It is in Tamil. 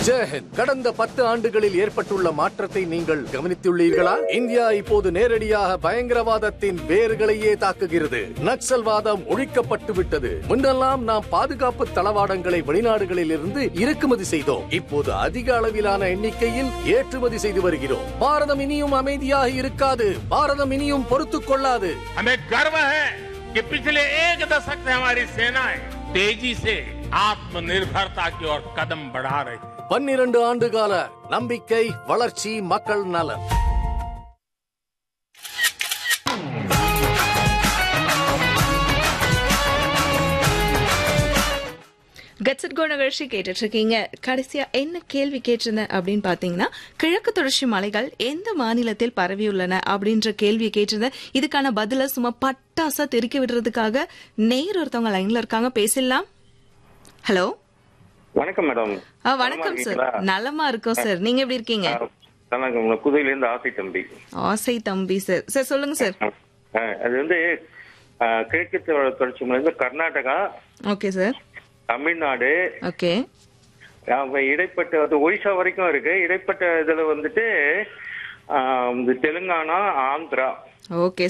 ஜெயஹிந்த் கடந்த பத்து ஆண்டுகளில் ஏற்பட்டுள்ள மாற்றத்தை நீங்கள் கவனித்துள்ளீர்களா இந்தியா இப்போது நேரடியாக பயங்கரவாதத்தின் வேர்களையே தாக்குகிறது நக்சல்வாதம் ஒழிக்கப்பட்டு விட்டது முன்னெல்லாம் நாம் பாதுகாப்பு தளவாடங்களை வெளிநாடுகளில் இருந்து இறக்குமதி செய்தோம் இப்போது அதிக அளவிலான எண்ணிக்கையில் ஏற்றுமதி செய்து வருகிறோம் பாரதம் இனியும் அமைதியாக இருக்காது பாரதம் இனியும் பொறுத்துக் கொள்ளாது हमें गर्व है कि पिछले एक दशक से हमारी सेनाएं तेजी से आत्मनिर्भरता की ओर कदम बढ़ा रही है பன்னிரண்டு ஆண்டு கால நம்பிக்கை வளர்ச்சி மக்கள் நலன் கட்சட் கோ நிகழ்ச்சி கேட்டுட்டு இருக்கீங்க கடைசியா என்ன கேள்வி கேட்டிருந்தேன் அப்படின்னு பாத்தீங்கன்னா கிழக்கு தொடர்ச்சி மலைகள் எந்த மாநிலத்தில் பரவியுள்ளன அப்படின்ற கேள்வியை கேட்டிருந்தேன் இதுக்கான பதில சும்மா பட்டாசா தெறிக்க விடுறதுக்காக நேர் ஒருத்தவங்க லைன்ல இருக்காங்க பேசிடலாம் ஹலோ வணக்கம் மேடம் ஆ, வணக்கம் சார் நலமா இருக்கோம் சார் நீங்க எப்படி இருக்கீங்க நல்லா புதுவையில இருந்து ஆசை தம்பி ஆசை தம்பி சார் சார் சொல்லுங்க சார் ஆ, அது வந்து ஆ, கிழக்கு தொ- தொடர்ச்சி மலை வந்து Karnataka okay sir Tamil Nadu okay ஆ, இடைப்பட்ட அது ஒடிசா வரைக்கும் இருக்கு இடைப்பட்ட இதுல வந்துட்டு ஆ, இந்த தெலுங்கானா ஆந்திரா ஓகே